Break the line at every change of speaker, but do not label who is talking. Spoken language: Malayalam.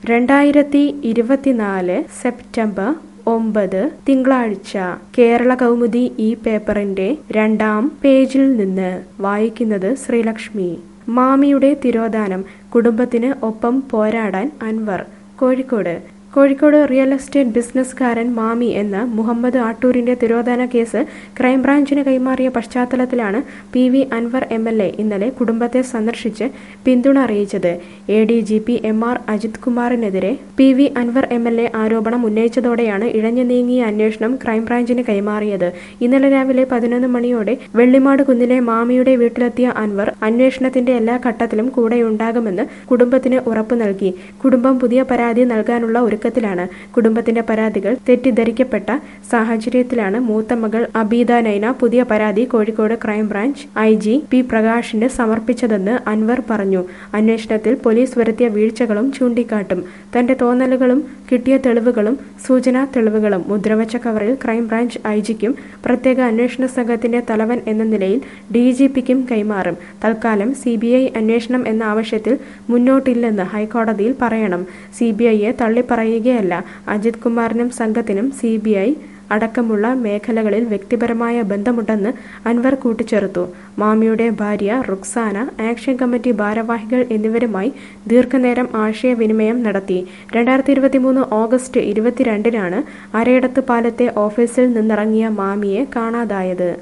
രണ്ടായിരത്തി ഇരുപത്തിനാല് സെപ്റ്റംബർ ഒമ്പത് തിങ്കളാഴ്ച കേരള കൗമുദി ഈ പേപ്പറിന്റെ രണ്ടാം പേജിൽ നിന്ന് വായിക്കുന്നത് ശ്രീലക്ഷ്മി മാമിയുടെ തിരോധാനം കുടുംബത്തിന് ഒപ്പം പോരാടാൻ അൻവർ കോഴിക്കോട് കോഴിക്കോട് റിയൽ എസ്റ്റേറ്റ് ബിസിനസ്സുകാരൻ മാമി എന്ന മുഹമ്മദ് ആട്ടൂരിന്റെ തിരോധാന കേസ് ക്രൈംബ്രാഞ്ചിന് കൈമാറിയ പശ്ചാത്തലത്തിലാണ് P V Anvar M L A ഇന്നലെ കുടുംബത്തെ സന്ദർശിച്ച് പിന്തുണ അറിയിച്ചത് A D G P M R Ajith കുമാറിനെതിരെ P V Anvar M L A ആരോപണം ഉന്നയിച്ചതോടെയാണ് ഇഴഞ്ഞു നീങ്ങിയ അന്വേഷണം ക്രൈംബ്രാഞ്ചിന് കൈമാറിയത് ഇന്നലെ രാവിലെ പതിനൊന്ന് മണിയോടെ വെള്ളിമാട് കുന്നിലെ മാമിയുടെ വീട്ടിലെത്തിയ അൻവർ അന്വേഷണത്തിന്റെ എല്ലാ ഘട്ടത്തിലും കൂടെയുണ്ടാകുമെന്ന് കുടുംബത്തിന് ഉറപ്പു നൽകി കുടുംബം പുതിയ പരാതി നൽകാനുള്ള ഒരുക്കത്തിലാണ് കുടുംബത്തിന്റെ പരാതികൾ തെറ്റിദ്ധരിക്കപ്പെട്ട സാഹചര്യത്തിലാണ് മൂത്ത മകൾ അബീദ നൈന പുതിയ പരാതി Kozhikode crime branch I G P പ്രകാശിന് സമർപ്പിച്ചതെന്ന് അൻവർ പറഞ്ഞു അന്വേഷണത്തിൽ പോലീസ് വരുത്തിയ വീഴ്ചകളും ചൂണ്ടിക്കാട്ടും തന്റെ തോന്നലുകളും കിട്ടിയ തെളിവുകളും സൂചനാ തെളിവുകളും മുദ്രവച്ച കവറിൽ ക്രൈംബ്രാഞ്ച് ഐ ജിക്കും പ്രത്യേക അന്വേഷണ സംഘത്തിന്റെ തലവൻ എന്ന നിലയിൽ ഡി ജി പിക്കും കൈമാറും തൽക്കാലം സി ബി ഐ അന്വേഷണം എന്ന ആവശ്യത്തിൽ മുന്നോട്ടില്ലെന്ന് ഹൈക്കോടതിയിൽ പറയണം സി ബി ഐയെ തള്ളിപ്പറയുകയല്ല അജിത് കുമാറിനും സംഘത്തിനും സി ബി ഐ അടക്കമുള്ള മേഖലകളിൽ വ്യക്തിപരമായ ബന്ധമുണ്ടെന്ന് അൻവർ കൂട്ടിച്ചേർത്തു മാമിയുടെ ഭാര്യ റുക്സാന ആക്ഷൻ കമ്മിറ്റി ഭാരവാഹികൾ എന്നിവരുമായി ദീർഘനേരം ആശയവിനിമയം നടത്തി രണ്ടായിരത്തി ഇരുപത്തിമൂന്ന് ഓഗസ്റ്റ് ഇരുപത്തിരണ്ടിനാണ് അരയിടത്ത് പാലത്തെ ഓഫീസിൽ നിന്നിറങ്ങിയ മാമിയെ കാണാതായത്